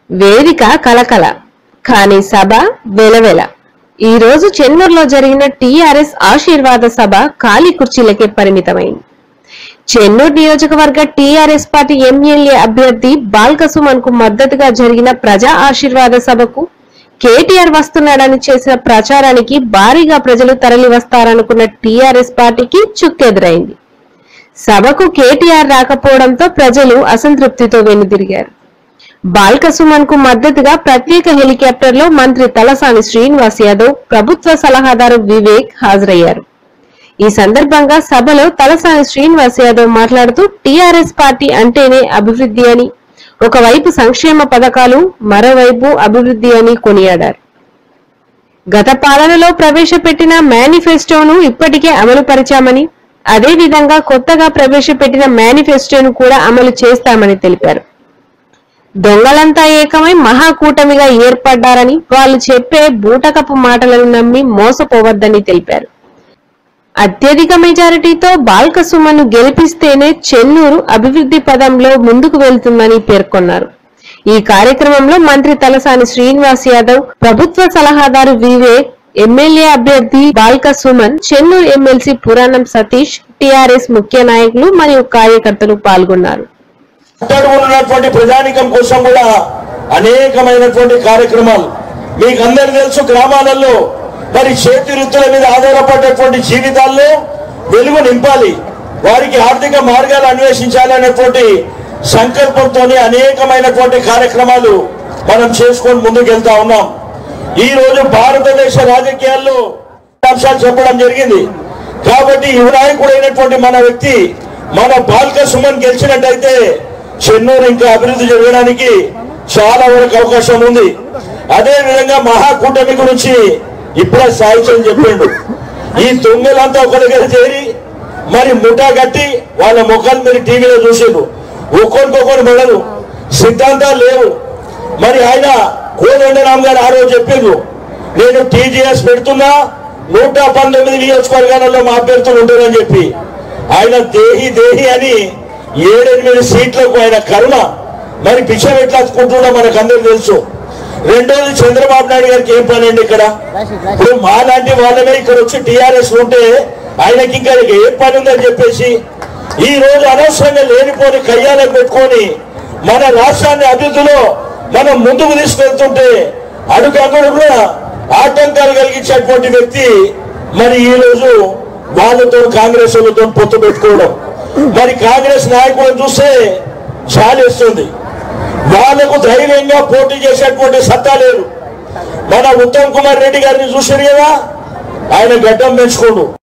వేదిక కలకల కానీ సభ వెలవెల ఈ రోజు చెన్నూరులో జరిగిన టీఆర్ఎస్ ఆశీర్వాద సభ ఖాళీ కుర్చీలకే పరిమితమైంది చెన్నూరు నియోజకవర్గ టీఆర్ఎస్ పార్టీ ఎమ్మెల్యే అభ్యర్థి బాల్కసుమన్ కు మద్దతుగా జరిగిన ప్రజా ఆశీర్వాద సభకు కేటీఆర్ వస్తున్నాడని చేసిన ప్రచారానికి భారీగా ప్రజలు తరలి వస్తారనుకున్న టీఆర్ఎస్ పార్టీకి చుక్కెదురైంది సభకు కేటీఆర్ రాకపోవడంతో ప్రజలు అసంతృప్తితో వెనుదిరిగారు బాల్కసుమన్ కు మద్దతుగా ప్రత్యేక హెలికాప్టర్ లో మంత్రి తలసాని శ్రీనివాస్ యాదవ్ ప్రభుత్వ సలహాదారు వివేక్ హాజరయ్యారు ఈ సందర్భంగా సభలో తలసాని శ్రీనివాస్ యాదవ్ మాట్లాడుతూ టీఆర్ఎస్ పార్టీ అంటేనే అభివృద్ధి అని ఒకవైపు సంక్షేమ పథకాలు మరోవైపు అభివృద్ధి అని కొనియాడారు గత పాలనలో ప్రవేశపెట్టిన మేనిఫెస్టోను ఇప్పటికే అమలు పరిచామని అదే విధంగా కొత్తగా ప్రవేశపెట్టిన మేనిఫెస్టోను కూడా అమలు చేస్తామని తెలిపారు దొంగలంతా ఏకమై మహాకూటమిగా ఏర్పడ్డారని వాళ్ళు చెప్పే బూటకపు మాటలను నమ్మి మోసపోవద్దని తెలిపారు అత్యధిక మెజారిటీతో బాల్కసుమను గెలిపిస్తేనే చెన్నూరు అభివృద్ధి పదంలో ముందుకు వెళ్తుందని పేర్కొన్నారు ఈ కార్యక్రమంలో మంత్రి తలసాని శ్రీనివాస్ యాదవ్ ప్రభుత్వ సలహాదారు వివేక్ ఎమ్మెల్యే అభ్యర్థి బాల్క సుమన్ చెన్నూరు ఎమ్మెల్సీ పురాణం సతీష్ టిఆర్ఎస్ ముఖ్య నాయకులు మరియు కార్యకర్తలు పాల్గొన్నారు ఉన్నటువంటి ప్రజానికం కోసం కూడా అనేకమైనటువంటి కార్యక్రమాలు మీకు అందరు తెలుసు గ్రామాలలో మరి చేతి వృత్తుల మీద ఆధారపడేటువంటి జీవితాల్లో వెలుగు నింపాలి వారికి ఆర్థిక మార్గాలు అన్వేషించాలనేటువంటి సంకల్పంతో అనేకమైనటువంటి కార్యక్రమాలు మనం చేసుకొని ముందుకెళ్తా ఉన్నాం ఈ రోజు భారతదేశ రాజకీయాల్లో అంశాలు చెప్పడం జరిగింది కాబట్టి యువ నాయకుడైనటువంటి మన వ్యక్తి మన బాల్క సుమన్ గెలిచినట్టయితే చెన్నూరు ఇంకా అభివృద్ధి జరగడానికి చాలా వరకు అవకాశం ఉంది అదే విధంగా మహాకూటమి గురించి ఇప్పుడే సాహిత్యం చెప్పిండు ఈ తొమ్మిదంతా ఒక దగ్గర చేరి మరి ముఠా కట్టి వాళ్ళ ముఖాలు మీరు టీవీలో చూసిండ్రు ఒక్కొక్కరు మెడలు సిద్ధాంతాలు లేవు మరి ఆయన కోదండరామ్ గారు ఆ రోజు చెప్పిండ్రు నేను టీజీఎస్ పెడుతున్నా నూట పంతొమ్మిది నియోజకవర్గాలలో మా అభ్యర్థులు ఉంటారని చెప్పి ఆయన దేహి దేహి అని ఏడెనిమిది సీట్లకు ఆయన కరుణ మరి పిచ్చం ఎట్లా అతుకుంటుండో మనకు అందరూ తెలుసు రెండోది చంద్రబాబు నాయుడు గారికి ఏం పని అండి ఇక్కడ ఇప్పుడు మా లాంటి వాళ్ళమే ఇక్కడ వచ్చి టీఆర్ఎస్ ఉంటే ఆయనకి ఇంకా ఏ పని ఉందని చెప్పేసి ఈ రోజు అనవసరంగా లేనిపోని కయ్యాలకు పెట్టుకొని మన రాష్ట్రాన్ని అభివృద్ధిలో మనం ముందుకు తీసుకెళ్తుంటే అడుగు అడుగు కూడా ఆటంకాలు కలిగించేటువంటి వ్యక్తి మరి ఈ రోజు వాళ్ళతో కాంగ్రెస్ వాళ్ళతో పొత్తు పెట్టుకోవడం మరి కాంగ్రెస్ నాయకులను చూస్తే చాలేస్తుంది వాళ్లకు ధైర్యంగా పోటీ చేసేటువంటి సత్తా లేదు మన ఉత్తమ్ కుమార్ రెడ్డి గారిని చూసారు కదా ఆయన గడ్డం పెంచుకోడు